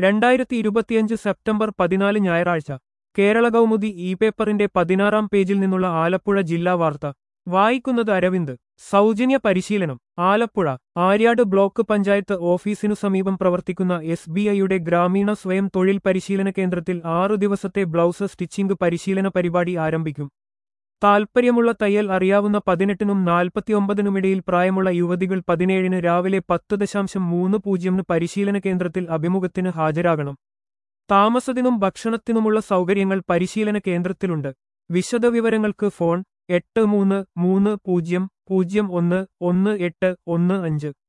രണ്ടായിരത്തി ഇരുപത്തിയഞ്ച് സെപ്റ്റംബർ പതിനാല് ഞായറാഴ്ച കേരള കൗമുദി ഇ പേപ്പറിന്റെ പതിനാറാം പേജിൽ നിന്നുള്ള ആലപ്പുഴ ജില്ലാ വാർത്ത വായിക്കുന്നത് അരവിന്ദ് സൗജന്യ പരിശീലനം ആലപ്പുഴ ആര്യാട് ബ്ലോക്ക് പഞ്ചായത്ത് ഓഫീസിനു സമീപം പ്രവർത്തിക്കുന്ന എസ് ബി ഐയുടെ ഗ്രാമീണ സ്വയം തൊഴിൽ പരിശീലന കേന്ദ്രത്തിൽ ആറു ദിവസത്തെ ബ്ലൗസ് സ്റ്റിച്ചിംഗ് പരിശീലന പരിപാടി ആരംഭിക്കും താൽപ്പര്യമുള്ള തയ്യൽ അറിയാവുന്ന പതിനെട്ടിനും നാൽപ്പത്തിയൊമ്പതിനുമിടയിൽ പ്രായമുള്ള യുവതികൾ പതിനേഴിന് രാവിലെ പത്ത് ദശാംശം മൂന്ന് പൂജ്യമിന് പരിശീലന കേന്ദ്രത്തിൽ അഭിമുഖത്തിന് ഹാജരാകണം താമസത്തിനും ഭക്ഷണത്തിനുമുള്ള സൗകര്യങ്ങൾ പരിശീലന കേന്ദ്രത്തിലുണ്ട് വിശദവിവരങ്ങൾക്ക് ഫോൺ എട്ട് മൂന്ന് മൂന്ന് പൂജ്യം പൂജ്യം ഒന്ന് ഒന്ന് എട്ട് ഒന്ന് അഞ്ച്